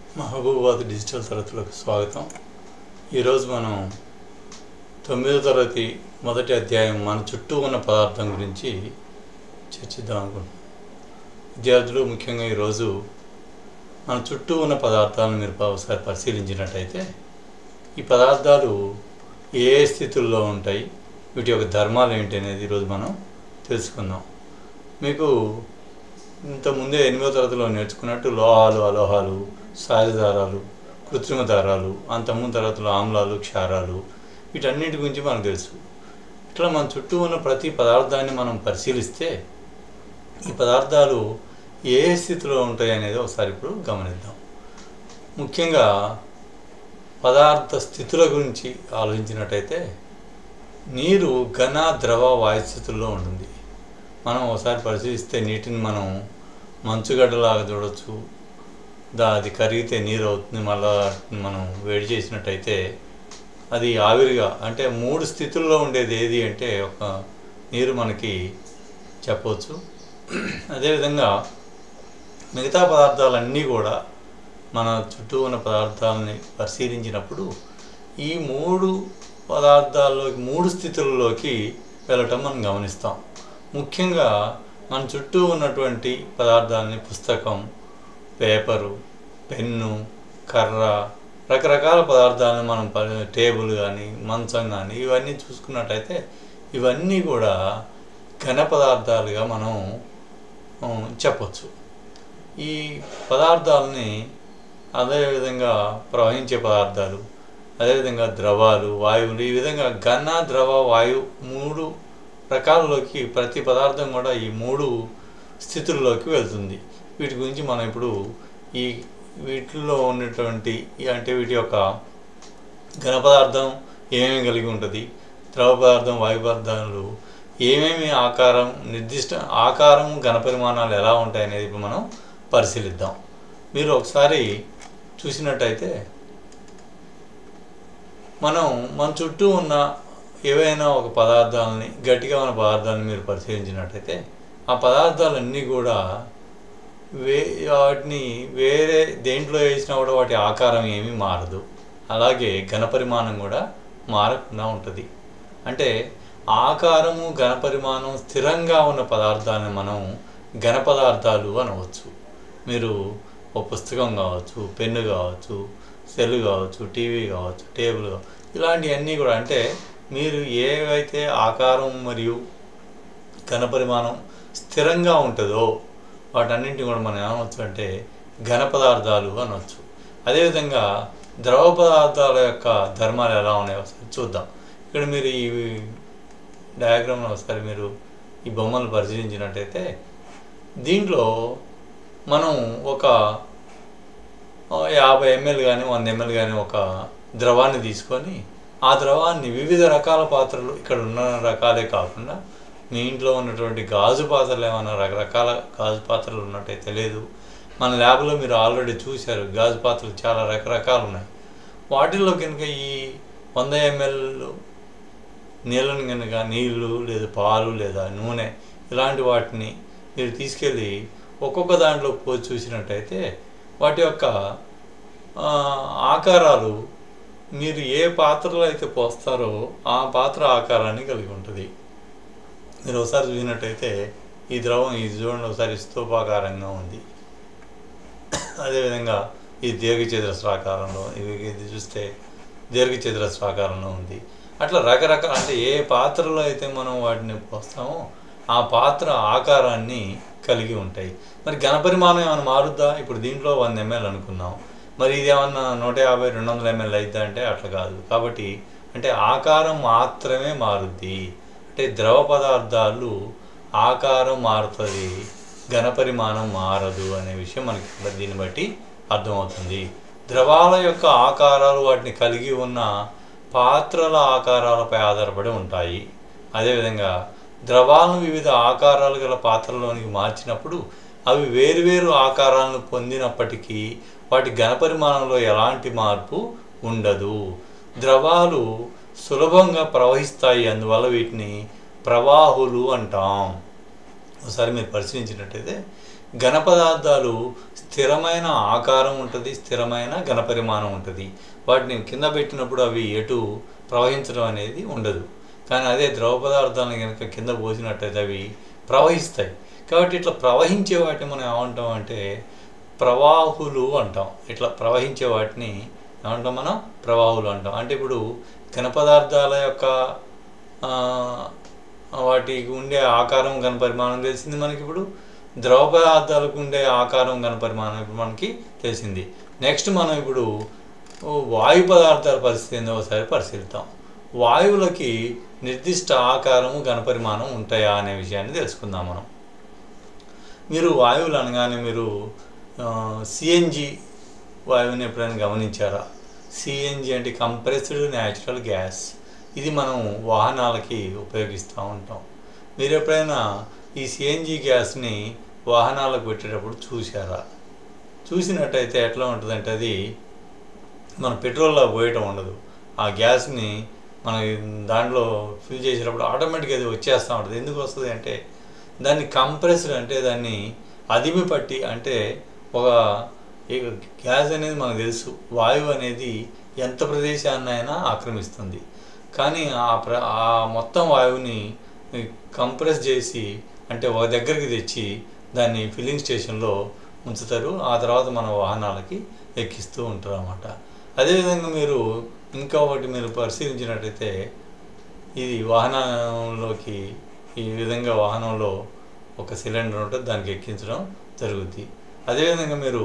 Mahabubabad digital తరగతులకు స్వాగతం ఈరోజు మనం తొమ్మిదో తరగతి మొదటి అధ్యాయం మన చుట్టూ ఉన్న పదార్థం గురించి చర్చిద్దాం అనుకుంటున్నాం విద్యార్థులు ముఖ్యంగా ఈరోజు మన చుట్టూ ఉన్న పదార్థాలను మీరు ఒకసారి పరిశీలించినట్టయితే ఈ పదార్థాలు ఏ ఏ స్థితుల్లో ఉంటాయి వీటి యొక్క ధర్మాలు ఏంటి అనేది ఈరోజు మనం తెలుసుకుందాం మీకు ఇంత ముందే ఎనిమిదో తరగతిలో నేర్చుకున్నట్టు లోహాలు అలోహాలు సహజ దారాలు కృత్రిమ దారాలు అంతకుముందు తరగతిలో ఆమ్లాలు క్షారాలు వీటన్నిటి గురించి మనకు తెలుసు ఇట్లా మన చుట్టూ ఉన్న ప్రతి పదార్థాన్ని మనం పరిశీలిస్తే ఈ పదార్థాలు ఏ స్థితిలో ఉంటాయి అనేది ఒకసారి ఇప్పుడు గమనిద్దాం ముఖ్యంగా పదార్థ స్థితుల గురించి ఆలోచించినట్టయితే నీరు ఘన ద్రవ వాయు స్థితుల్లో ఉంటుంది మనం ఒకసారి పరిశీలిస్తే నీటిని మనం మంచుగడ్డలాగా చూడొచ్చు దా అది కరిగితే నీరు అవుతుంది మళ్ళా మనం వేడి చేసినట్టయితే అది ఆవిరిగా అంటే మూడు స్థితుల్లో ఉండేది ఏది అంటే ఒక నీరు మనకి చెప్పవచ్చు అదేవిధంగా మిగతా పదార్థాలన్నీ కూడా మన చుట్టూ ఉన్న పదార్థాలని పరిశీలించినప్పుడు ఈ మూడు పదార్థాల్లోకి మూడు స్థితుల్లోకి వెళ్ళటం మనం గమనిస్తాం ముఖ్యంగా మన చుట్టూ ఉన్నటువంటి పదార్థాలని పుస్తకం పేపరు పెన్ను కర్ర రకరకాల పదార్థాలను మనం ప- టేబుల్ కానీ మంచం కానీ ఇవన్నీ చూసుకున్నట్టయితే ఇవన్నీ కూడా ఘన పదార్థాలుగా మనం ఆ, చెప్పొచ్చు ఈ పదార్థాలని అదేవిధంగా ప్రవహించే పదార్థాలు అదేవిధంగా ద్రవాలు వాయువులు ఈ విధంగా ఘన ద్రవ వాయు మూడు రకాలలోకి ప్రతి పదార్థం కూడా ఈ మూడు స్థితుల్లోకి వెళ్తుంది వీటి గురించి మనం ఇప్పుడు ఈ వీటిల్లో ఉన్నటువంటి ఈ అంటే వీటి యొక్క ఘన పదార్థం ఏమేమి కలిగి ఉంటుంది ద్రవ పదార్థం వాయు పదార్థాలు ఏమేమి ఆకారం నిర్దిష్ట ఆకారం ఘన పరిమాణాలు ఎలా ఉంటాయి అనేది ఇప్పుడు మనం పరిశీలిద్దాం మీరు ఒకసారి చూసినట్టయితే మనం మన చుట్టూ ఉన్న ఏవైనా ఒక పదార్థాలని గట్టిగా ఉన్న పదార్థాలను మీరు పరిశీలించినట్టయితే ఆ పదార్థాలన్నీ కూడా వే వాటిని వేరే దేంట్లో వేసినా కూడా వాటి ఆకారం ఏమీ మారదు అలాగే ఘన పరిమాణం కూడా మారకుండా ఉంటుంది అంటే ఆకారము ఘన పరిమాణం స్థిరంగా ఉన్న పదార్థాలను మనం ఘన పదార్థాలు అనవచ్చు మీరు ఒక పుస్తకం కావచ్చు పెన్ను కావచ్చు సెల్ కావచ్చు టీవీ కావచ్చు టేబుల్ కావచ్చు ఇలాంటివన్నీ కూడా అంటే మీరు ఏవైతే ఆకారం మరియు ఘన పరిమాణం స్థిరంగా ఉంటుందో వాటన్నింటిని కూడా మనం ఏమనవచ్చు అంటే ఘన పదార్థాలు అనవచ్చు అదేవిధంగా ద్రవ పదార్థాల యొక్క ధర్మాలు ఎలా ఉన్నాయో ఒకసారి చూద్దాం ఇక్కడ మీరు ఈ డయాగ్రామ్లో ఒకసారి మీరు ఈ బొమ్మలు పరిశీలించినట్టయితే దీంట్లో మనం ఒక ఆ, యాభై ఎంఎల్ కానీ వంద ఎంఎల్ కానీ ఒక ద్రవాన్ని తీసుకొని ఆ ద్రవాన్ని వివిధ రకాల పాత్రలు ఇక్కడ ఉన్న రకాలే కాకుండా మీ ఇంట్లో ఉన్నటువంటి గాజు పాత్రలు ఏమైనా రకరకాల గాజు పాత్రలు ఉన్నట్టయితే లేదు మన ల్యాబ్లో మీరు ఆల్రెడీ చూశారు గాజు పాత్రలు చాలా రకరకాలు ఉన్నాయి వాటిల్లో కనుక ఈ వంద ఎంఎల్ నీళ్ళని కనుక నీళ్ళు లేదా పాలు లేదా నూనె ఇలాంటి వాటిని మీరు తీసుకెళ్ళి ఒక్కొక్క దాంట్లో పోసి చూసినట్టయితే వాటి యొక్క ఆ, ఆకారాలు మీరు ఏ పాత్రలో అయితే పోస్తారో ఆ పాత్ర ఆకారాన్ని కలిగి ఉంటుంది మీరు ఒకసారి చూసినట్టయితే ఈ ద్రవం ఇది చూడండి ఒకసారి స్తూపాకారంగా ఉంది అదేవిధంగా ఈ దీర్ఘచతురస్రాకారంలో ఇది ఇది చూస్తే దీర్ఘచతురస్రాకారంలో ఉంది అట్లా రకరకాల అంటే ఏ పాత్రలో అయితే మనం వాటిని పోస్తామో ఆ పాత్ర ఆకారాన్ని కలిగి ఉంటాయి మరి ఘనపరిమాణం ఏమైనా మారుద్దా ఇప్పుడు దీంట్లో వంద ఎంఎల్ అనుకున్నాం మరి ఇది ఏమన్నా నూట యాభై రెండు వందల ఎంఎల్ అయిద్దా అంటే అట్లా కాదు కాబట్టి అంటే ఆకారం మాత్రమే మారుద్ది అంటే ద్రవ పదార్థాలు ఆకారం మారుతుంది ఘనపరిమాణం మారదు అనే విషయం మనకి ఇక్కడ దీన్ని బట్టి అర్థమవుతుంది ద్రవాల యొక్క ఆకారాలు వాటిని కలిగి ఉన్న పాత్రల ఆకారాలపై ఆధారపడి ఉంటాయి అదేవిధంగా ద్రవాలను వివిధ ఆకారాలు గల పాత్రలోనికి మార్చినప్పుడు అవి వేరువేరు ఆకారాలను పొందినప్పటికీ వాటి ఘనపరిమాణంలో ఎలాంటి మార్పు ఉండదు ద్రవాలు సులభంగా ప్రవహిస్తాయి అందువల్ల వీటిని ప్రవాహులు అంటాం ఒకసారి మీరు పరిశీలించినట్టయితే ఘన పదార్థాలు స్థిరమైన ఆకారం ఉంటుంది స్థిరమైన ఘనపరిమాణం ఉంటుంది వాటిని కింద పెట్టినప్పుడు అవి ఎటు ప్రవహించడం అనేది ఉండదు కానీ అదే ద్రవ పదార్థాలను కనుక కింద పోసినట్టయితే అవి ప్రవహిస్తాయి కాబట్టి ఇట్లా ప్రవహించే వాటిని మనం ఏమంటాం అంటే ప్రవాహులు అంటాం ఇట్లా ప్రవహించే వాటిని ఏమంటాం మనం ప్రవాహులు అంటాం అంటే ఇప్పుడు ఘన పదార్థాల యొక్క ఆ, వాటికి ఉండే ఆకారం ఘన పరిమాణం తెలిసింది మనకి ఇప్పుడు ద్రవ పదార్థాలకు ఉండే ఆకారం ఘన పరిమాణం ఇప్పుడు మనకి తెలిసింది నెక్స్ట్ మనం ఇప్పుడు ఓ వాయు పదార్థాల పరిస్థితి ఏందో ఒకసారి పరిశీలిద్దాం వాయువులకి నిర్దిష్ట ఆకారము ఘనపరిమాణం ఉంటాయా అనే విషయాన్ని తెలుసుకుందాం మనం మీరు వాయువులు అనగానే మీరు సిఎన్జి వాయువుని ఎప్పుడైనా గమనించారా సిఎన్జి అంటే కంప్రెస్డ్ న్యాచురల్ గ్యాస్ ఇది మనం వాహనాలకి ఉపయోగిస్తూ ఉంటాం మీరు ఎప్పుడైనా ఈ సిఎన్జి గ్యాస్ని వాహనాలకు పెట్టేటప్పుడు చూసారా చూసినట్టయితే ఎట్లా ఉంటుందంటే అది మన పెట్రోల్లో పోయటం ఉండదు ఆ గ్యాస్ని మన దాంట్లో ఫిల్ చేసేటప్పుడు ఆటోమేటిక్గా అది వచ్చేస్తూ ఉంటుంది ఎందుకు వస్తుంది అంటే దాన్ని కంప్రెస్డ్ అంటే దాన్ని అదిమి పట్టి అంటే ఒక ఈ గ్యాస్ అనేది మనకు తెలుసు వాయువు అనేది ఎంత ప్రదేశాన్నైనా ఆక్రమిస్తుంది కానీ ఆ ప్ర ఆ మొత్తం వాయువుని కంప్రెస్ చేసి అంటే ఒక దగ్గరికి తెచ్చి దాన్ని ఫిల్లింగ్ స్టేషన్లో ఉంచుతారు ఆ తర్వాత మన వాహనాలకి ఎక్కిస్తూ ఉంటారు అన్నమాట అదేవిధంగా మీరు ఇంకా ఒకటి మీరు పరిశీలించినట్టయితే ఇది వాహనంలోకి ఈ విధంగా వాహనంలో ఒక సిలిండర్ ఉంటుంది దానికి ఎక్కించడం జరుగుద్ది అదేవిధంగా మీరు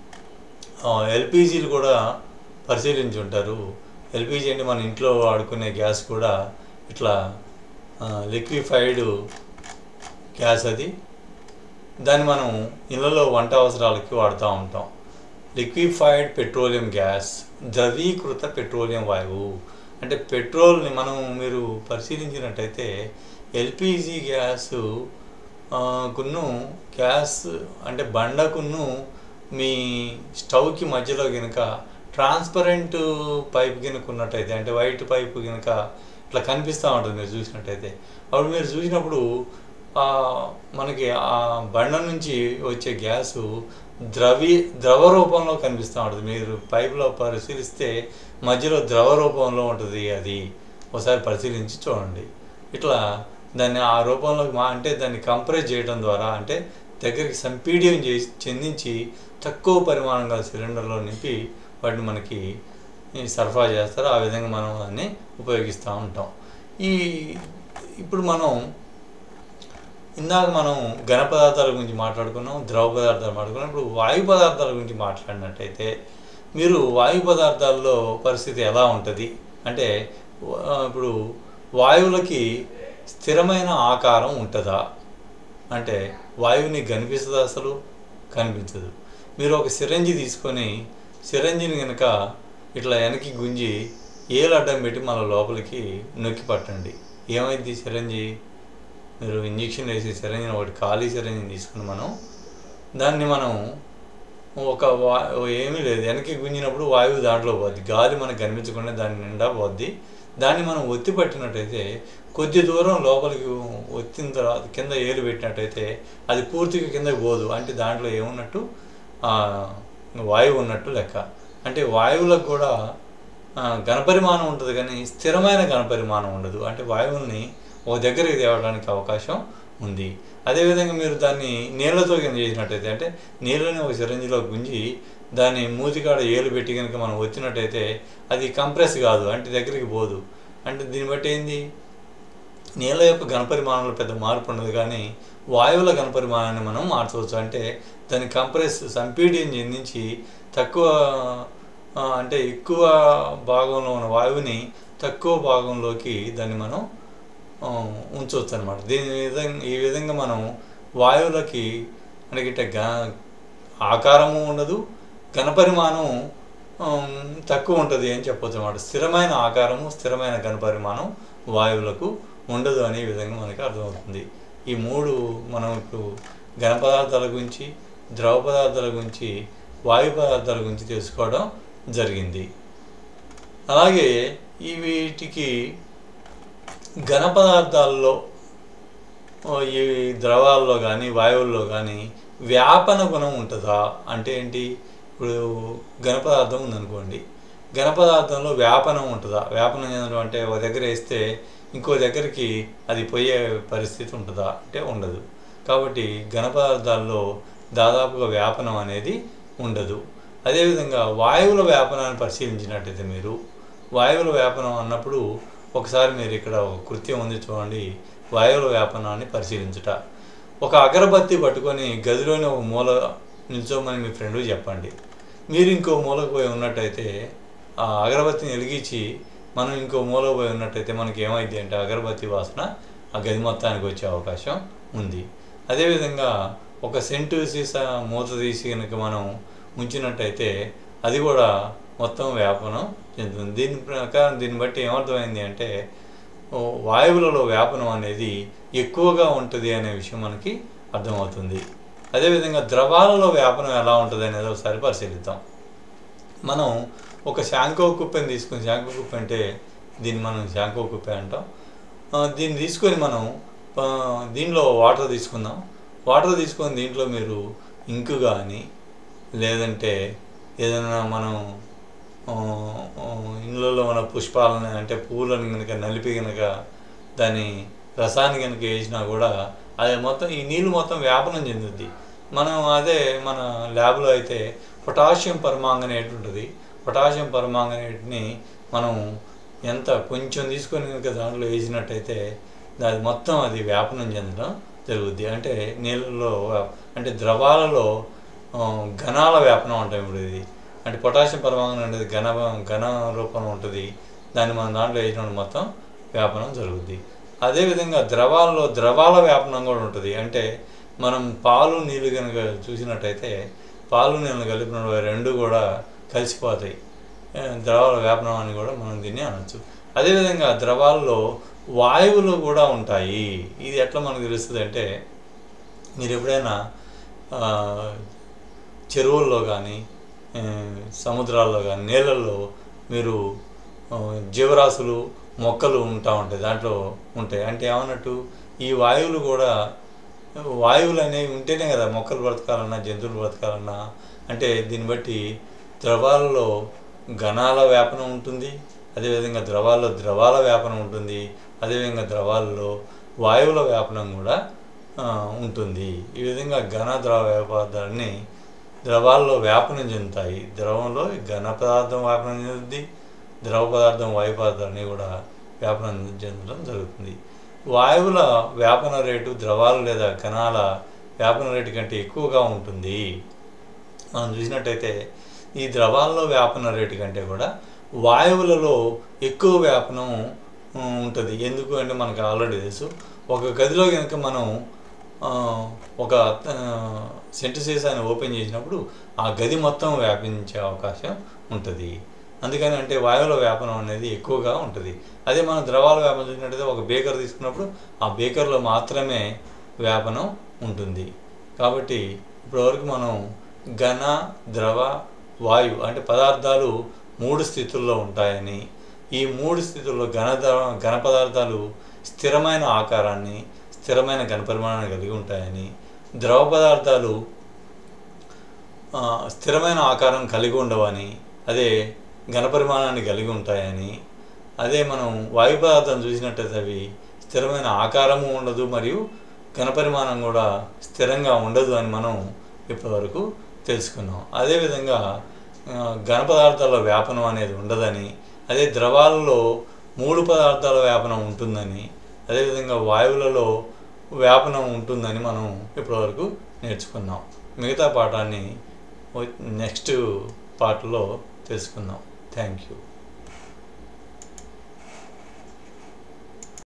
ఎల్పిజీలు కూడా పరిశీలించి ఉంటారు ఎల్పిజి అంటే మన ఇంట్లో వాడుకునే గ్యాస్ కూడా ఇట్లా లిక్విఫైడ్ గ్యాస్ అది దాన్ని మనం ఇళ్ళలో వంట అవసరాలకి వాడుతూ ఉంటాం లిక్విఫైడ్ పెట్రోలియం గ్యాస్ ద్రవీకృత పెట్రోలియం వాయువు అంటే పెట్రోల్ని మనం మీరు పరిశీలించినట్టయితే ఎల్పిజి గ్యాసు ఆ, కున్ను గ్యాస్ అంటే బండకున్ను మీ స్టవ్కి మధ్యలో కనుక ట్రాన్స్పరెంట్ పైప్ కనుక ఉన్నట్టయితే అంటే వైట్ పైప్ కనుక ఇట్లా కనిపిస్తూ ఉంటుంది మీరు చూసినట్టయితే అప్పుడు మీరు చూసినప్పుడు ఆ, మనకి ఆ బండ నుంచి వచ్చే గ్యాసు ద్రవి ద్రవ రూపంలో కనిపిస్తూ ఉంటుంది మీరు పైపులో పరిశీలిస్తే మధ్యలో ద్రవ రూపంలో ఉంటుంది అది ఒకసారి పరిశీలించి చూడండి ఇట్లా దాన్ని ఆ రూపంలోకి మా అంటే దాన్ని కంప్రెస్ చేయడం ద్వారా అంటే దగ్గరికి సంపీడ్యం చేసి చెందించి తక్కువ పరిమాణం గల సిలిండర్లో నింపి వాటిని మనకి ఈ సరఫరా చేస్తారు ఆ విధంగా మనం దాన్ని ఉపయోగిస్తూ ఉంటాం ఈ ఇప్పుడు మనం ఇందాక మనం ఘన పదార్థాల గురించి మాట్లాడుకున్నాం ద్రవ పదార్థాలు మాట్లాడుకున్నాం ఇప్పుడు వాయు పదార్థాల గురించి మాట్లాడినట్టయితే మీరు వాయు పదార్థాల్లో పరిస్థితి ఎలా ఉంటుంది అంటే ఆ, ఇప్పుడు వాయువులకి స్థిరమైన ఆకారం ఉంటుందా అంటే వాయువుని కనిపిస్తుందా అసలు కనిపించదు మీరు ఒక సిరంజి తీసుకొని సిరంజిని కనుక ఇట్లా వెనక్కి గుంజి ఏలు అడ్డం పెట్టి మన లోపలికి నొక్కి పట్టండి ఏమైంది సిరంజి మీరు ఇంజక్షన్ వేసి సిరంజిని ఒకటి ఖాళీ సిరంజిని తీసుకుని మనం దాన్ని మనం ఒక వా ఏమీ లేదు వెనక్కి గుంజినప్పుడు వాయువు దాంట్లో పోద్ది గాలి మనకు కనిపించకుండా దాని నిండా పోద్ది దాన్ని మనం ఒత్తి పట్టినట్టయితే కొద్ది దూరం లోపలికి ఒత్తిన తర్వాత కింద ఏలు పెట్టినట్టయితే అది పూర్తిగా కిందకి పోదు అంటే దాంట్లో ఏమున్నట్టు ఆ, వాయువు ఉన్నట్టు లెక్క అంటే వాయువులకు కూడా ఆ, ఘనపరిమాణం ఉంటుంది కానీ స్థిరమైన ఘనపరిమాణం ఉండదు అంటే వాయువుల్ని ఒక దగ్గరికి తేవడానికి అవకాశం ఉంది అదేవిధంగా మీరు దాన్ని నీళ్ళతో కింద చేసినట్టయితే అంటే నీళ్ళని ఒక సిరంజిలో గుంజి దాన్ని మూతికాడ ఏలు పెట్టి కనుక మనం వచ్చినట్టయితే అది కంప్రెస్ కాదు అంటే దగ్గరికి పోదు అంటే దీన్ని బట్టి ఏంది నీళ్ళ యొక్క ఘనపరిమాణంలో పెద్ద మార్పు ఉండదు కానీ వాయువుల ఘనపరిమాణాన్ని మనం మార్చవచ్చు అంటే దాని కంప్రెస్ సంపీడ్యం చెందించి తక్కువ ఆ, అంటే ఎక్కువ భాగంలో ఉన్న వాయువుని తక్కువ భాగంలోకి దాన్ని మనం ఆ, ఉంచవచ్చు అనమాట దీని విధంగా ఈ విధంగా మనం వాయువులకి మనకి ఇట్ట ఘన ఆకారము ఉండదు ఘనపరిమాణం ఆమ్, తక్కువ ఉంటుంది అని చెప్పొచ్చు అనమాట స్థిరమైన ఆకారము స్థిరమైన ఘనపరిమాణం వాయువులకు ఉండదు అనే విధంగా మనకి అర్థమవుతుంది ఈ మూడు మనం ఇప్పుడు ఘన పదార్థాల గురించి ద్రవ పదార్థాల గురించి వాయు పదార్థాల గురించి తెలుసుకోవడం జరిగింది అలాగే ఈ వీటికి ఘన పదార్థాల్లో ఓ ఈ ద్రవాల్లో కానీ వాయువుల్లో కానీ వ్యాపన గుణం ఉంటుందా అంటే ఏంటి ఇప్పుడు ఘన పదార్థం ఉందనుకోండి ఘన పదార్థంలో వ్యాపనం ఉంటుందా వ్యాపనం చెందడం అంటే ఒక దగ్గర వేస్తే ఇంకో దగ్గరికి అది పోయే పరిస్థితి ఉంటుందా అంటే ఉండదు కాబట్టి ఘన పదార్థాల్లో దాదాపుగా వ్యాపనం అనేది ఉండదు అదేవిధంగా వాయువుల వ్యాపనాన్ని పరిశీలించినట్టయితే మీరు వాయువుల వ్యాపనం అన్నప్పుడు ఒకసారి మీరు ఇక్కడ ఒక కృత్యం ఉంది చూడండి వాయువుల వ్యాపనాన్ని పరిశీలించుట ఒక అగరబత్తి పట్టుకొని గదిలోని ఒక మూల నిల్చోమని మీ ఫ్రెండ్ చెప్పండి మీరు ఇంకో మూలకు పోయి ఉన్నట్టయితే ఆ అగరబత్తిని వెలిగించి మనం ఇంకో మూల పోయి ఉన్నట్టయితే మనకి ఏమైంది అంటే అగరబత్తి వాసన ఆ గది మొత్తానికి వచ్చే అవకాశం ఉంది అదేవిధంగా ఒక సెంటు సీసా మూత తీసి కనుక మనం ఉంచినట్టయితే అది కూడా మొత్తం వ్యాపనం చెందుతుంది దీని ప్రకారం దీన్ని బట్టి ఏమర్థమైంది అంటే ఓ, వాయువులలో వ్యాపనం అనేది ఎక్కువగా ఉంటుంది అనే విషయం మనకి అర్థమవుతుంది అదేవిధంగా ద్రవాలలో వ్యాపనం ఎలా ఉంటుంది అనేది ఒకసారి పరిశీలిద్దాం మనం ఒక శాంకో కుప్పెని తీసుకుని శాంకో కుప్ప అంటే దీన్ని మనం శాంకో కుప్పే అంటాం ఆ, దీన్ని తీసుకొని మనం ఆ, దీనిలో వాటర్ తీసుకుందాం వాటర్ తీసుకొని దీంట్లో మీరు ఇంకు కానీ లేదంటే ఏదైనా మనం ఆ, ఆ, ఇండ్లలో మన పుష్పాలను అంటే పూలను కనుక నలిపి కనుక దాని రసాన్ని కనుక వేసినా కూడా అది మొత్తం ఈ నీళ్ళు మొత్తం వ్యాపనం చెందుద్ది మనం అదే మన ల్యాబ్లో అయితే పొటాషియం పరమాంగనేట్ ఉంటుంది పొటాషియం పరమాంగనేట్ని మనం ఎంత కొంచెం తీసుకొని కనుక దాంట్లో వేసినట్టయితే అది మొత్తం అది వ్యాపనం చెందడం జరుగుద్ది అంటే నీళ్ళలో వ్యా- అంటే ద్రవాలలో ఆ, ఘనాల వ్యాపనం అంటాం ఇప్పుడు ఇది అంటే పొటాషియం పరమాంగనం అనేది ఘన ఘన రూపంలో ఉంటుంది దాన్ని మనం దాంట్లో వేసినప్పుడు మొత్తం వ్యాపనం జరుగుద్ది అదేవిధంగా ద్రవాల్లో ద్రవాల వ్యాపనం కూడా ఉంటుంది అంటే మనం పాలు నీళ్ళు కనుక చూసినట్టయితే పాలు నీళ్ళు కలిపిన రెండు కూడా కలిసిపోతాయి ఆ, ద్రవాల వ్యాపనం అని కూడా మనం దీన్ని అనొచ్చు అదేవిధంగా ద్రవాల్లో వాయువులు కూడా ఉంటాయి ఇది ఎట్లా మనకు తెలుస్తుంది అంటే మీరు ఎప్పుడైనా ఆ, చెరువుల్లో కానీ ఆ, సముద్రాల్లో కానీ నీళ్ళల్లో మీరు ఆ, జీవరాశులు మొక్కలు ఉంటా ఉంటాయి దాంట్లో ఉంటాయి అంటే ఏమన్నట్టు ఈ వాయువులు కూడా వాయువులు అనేవి ఉంటేనే కదా మొక్కలు బ్రతకాలన్నా జంతువులు బ్రతకాలన్నా అంటే దీన్ని బట్టి ద్రవాలలో ఘనాల వ్యాపనం ఉంటుంది అదేవిధంగా ద్రవాల్లో ద్రవాల వ్యాపనం ఉంటుంది అదేవిధంగా ద్రవాలలో వాయువుల వ్యాపనం కూడా ఆ, ఉంటుంది ఈ విధంగా ఘన ద్రవ పదార్థాలని ద్రవాల్లో వ్యాపనం చెందుతాయి ద్రవంలో ఘన పదార్థం వ్యాపనం చెందుతుంది ద్రవ పదార్థం వాయు పదార్థాన్ని కూడా వ్యాపనం చెందడం జరుగుతుంది వాయువుల వ్యాపన రేటు ద్రవాలు లేదా ఘనాల వ్యాపన రేటు కంటే ఎక్కువగా ఉంటుంది మనం చూసినట్టయితే ఈ ద్రవాల్లో వ్యాపన రేటు కంటే కూడా వాయువులలో ఎక్కువ వ్యాపనం ఉమ్, ఉంటుంది ఎందుకు అంటే మనకు ఆల్రెడీ తెలుసు ఒక గదిలో కనుక మనం ఆ, ఒక సెంటు సీసాని ఓపెన్ చేసినప్పుడు ఆ గది మొత్తం వ్యాపించే అవకాశం ఉంటుంది అందుకని అంటే వాయువుల వ్యాపనం అనేది ఎక్కువగా ఉంటుంది అదే మనం ద్రవాల వ్యాపనం చూసినట్టయితే ఒక బేకర్ తీసుకున్నప్పుడు ఆ బేకర్లో మాత్రమే వ్యాపనం ఉంటుంది కాబట్టి ఇప్పటివరకు మనం ఘన ద్రవ వాయు అంటే పదార్థాలు మూడు స్థితుల్లో ఉంటాయని ఈ మూడు స్థితుల్లో ఘన ద్రవ ఘన పదార్థాలు స్థిరమైన ఆకారాన్ని స్థిరమైన ఘనపరిమాణాన్ని కలిగి ఉంటాయని ద్రవ పదార్థాలు ఆ, స్థిరమైన ఆకారం కలిగి ఉండవని అదే ఘనపరిమాణాన్ని కలిగి ఉంటాయని అదే మనం వాయు పదార్థం చూసినట్టయితే అవి స్థిరమైన ఆకారము ఉండదు మరియు ఘనపరిమాణం కూడా స్థిరంగా ఉండదు అని మనం ఇప్పటివరకు తెలుసుకున్నాం అదేవిధంగా ఆ, ఘన పదార్థాల వ్యాపనం అనేది ఉండదని అదే ద్రవాలలో మూడు పదార్థాల వ్యాపనం ఉంటుందని అదేవిధంగా వాయువులలో వ్యాపనం ఉంటుందని మనం ఇప్పటివరకు నేర్చుకున్నాం మిగతా పాఠాన్ని నెక్స్ట్ పార్ట్లో తెలుసుకుందాం థ్యాంక్ యూ